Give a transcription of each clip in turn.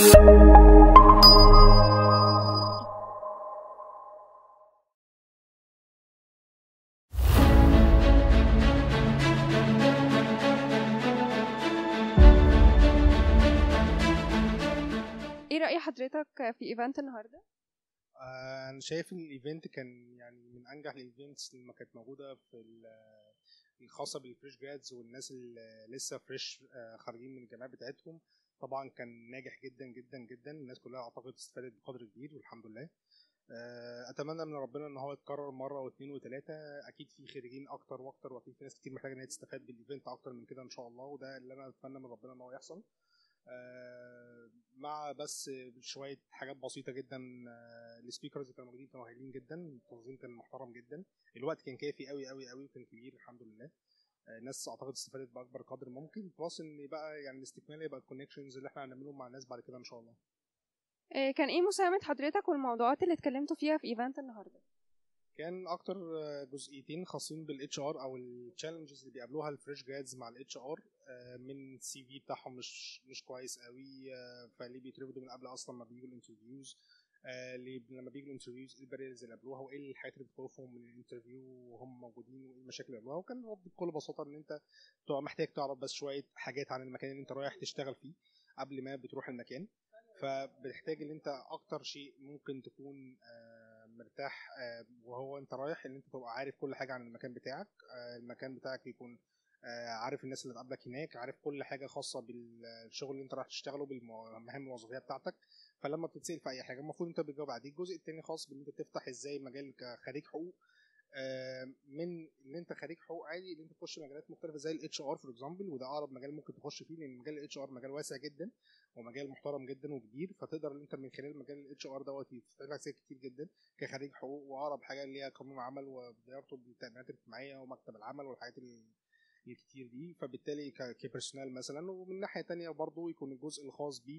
ايه رأي حضرتك في ايفنت النهارده؟ آه، انا شايف ان الايفنت كان يعني من انجح الايفنتس اللي ما كانت موجوده في ال- الخاصه بالفريش جرادز والناس اللي لسه فريش آه، خارجين من الجامعات بتاعتهم طبعا كان ناجح جدا جدا جدا الناس كلها اعتقد استفادت بقدر كبير والحمد لله آه، اتمنى من ربنا ان هو يتكرر مره واثنين وثلاثه اكيد في خريجين اكتر واكتر واكيد في ناس كتير محتاجه ان هي تستفاد بالايفنت اكتر من كده ان شاء الله وده اللي انا اتمنى من ربنا ان هو يحصل آه، مع بس شويه حاجات بسيطه جدا آه، السبيكرز اللي كانوا موجودين كانوا هايلين جدا التنظيم كان محترم جدا الوقت كان كافي قوي قوي قوي وكان كبير الحمد لله آه، الناس اعتقد استفادت باكبر قدر ممكن بلس ان بقى يعني الاستكمال يبقى الكونكشنز اللي احنا هنعملهم مع الناس بعد كده ان شاء الله إيه كان ايه مساهمة حضرتك والموضوعات اللي اتكلمتوا فيها في ايفنت النهارده؟ كان اكتر آه، جزئيتين خاصين بالاتش ار او التشالنجز اللي بيقابلوها الفريش جرادز مع الاتش ار من السي في بتاعهم مش مش كويس قوي آه، فليه بيترفضوا من قبل اصلا ما بيجوا الانترفيوز ليه لما بيجوا الانترفيوز ايه الباريرز اللي قابلوها وايه الحاجات اللي بتخوفهم من الانترفيو وهم موجودين وايه المشاكل اللي قابلوها وكان الرد بكل بساطه ان انت بتبقى محتاج تعرف بس شويه حاجات عن المكان اللي انت رايح تشتغل فيه قبل ما بتروح المكان فبتحتاج ان انت اكتر شيء ممكن تكون آه، مرتاح آه، وهو انت رايح ان انت تبقى عارف كل حاجه عن المكان بتاعك آه، المكان بتاعك يكون آه، عارف الناس اللي هتقابلك هناك عارف كل حاجه خاصه بالشغل اللي انت رايح تشتغله بالمهام الوظيفيه بتاعتك فلما بتتسال في اي حاجه المفروض انت بتجاوب عليه الجزء التاني خاص بان انت تفتح ازاي مجال كخريج حقوق آه، من ان انت خريج حقوق عادي ان انت تخش مجالات مختلفه زي الاتش ار فور اكزامبل وده اقرب مجال ممكن تخش فيه لان مجال الاتش ار مجال واسع جدا ومجال محترم جدا وكبير فتقدر ان انت من خلال مجال الاتش ار دوت يفتح لك سكك كتير جدا كخريج حقوق واقرب حاجه اللي هي قانون العمل وبيرتبط بالتامينات الاجتماعيه ومكتب العمل والحاجات ال- الكتير دي فبالتالي ك- كبرسونال مثلا ومن ناحيه تانية برضو يكون الجزء الخاص بيه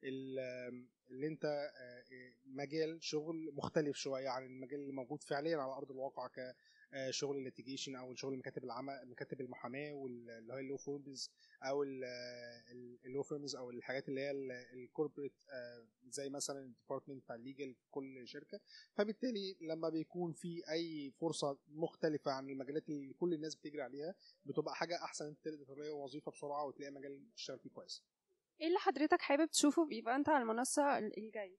ال- اللي انت آه، مجال شغل مختلف شويه عن المجال اللي موجود فعليا على ارض الواقع كشغل الليتيجيشن او شغل مكاتب العمل مكاتب المحاماه واللي هي اللو فيرمز او اللو فيرمز او الحاجات اللي هي الكوربريت زي مثلا الديبارتمنت بتاع الليجل في كل شركه فبالتالي لما بيكون في اي فرصه مختلفه عن المجالات اللي كل الناس بتجري عليها بتبقى حاجه احسن انت تقدر تلاقي وظيفه بسرعه وتلاقي مجال تشتغل فيه كويس ايه اللي حضرتك حابب تشوفه في ايفنت على المنصة الجاي؟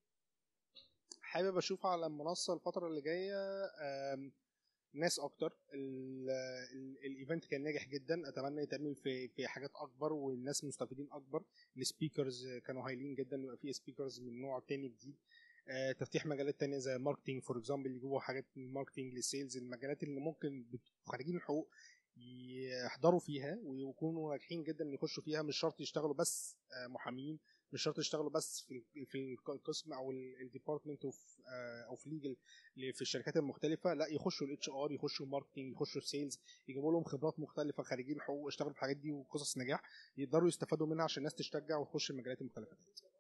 حابب اشوف على المنصه الفتره اللي جايه آم، ناس اكتر ال- ال- الايفنت كان ناجح جدا اتمنى يتعمل في في حاجات اكبر والناس مستفيدين اكبر السبيكرز كانوا هايلين جدا يبقى في سبيكرز من نوع تاني جديد آه، تفتيح مجالات تانية زي الماركتينج فور اكزامبل يجيبوا حاجات من الماركتينج للسيلز المجالات اللي ممكن بت- خارجين الحقوق يحضروا فيها ويكونوا ناجحين جدا إن يخشوا فيها مش شرط يشتغلوا بس آه، محامين مش شرط يشتغلوا بس في ال- في القسم او الديبارتمنت اوف اوف ليجل في الشركات المختلفه لا يخشوا الاتش ار يخشوا الماركتنج يخشوا السيلز يجيبوا لهم خبرات مختلفه خارجين حقوق اشتغلوا في الحاجات دي وقصص نجاح يقدروا يستفادوا منها عشان الناس تشجع وتخش المجالات المختلفه دي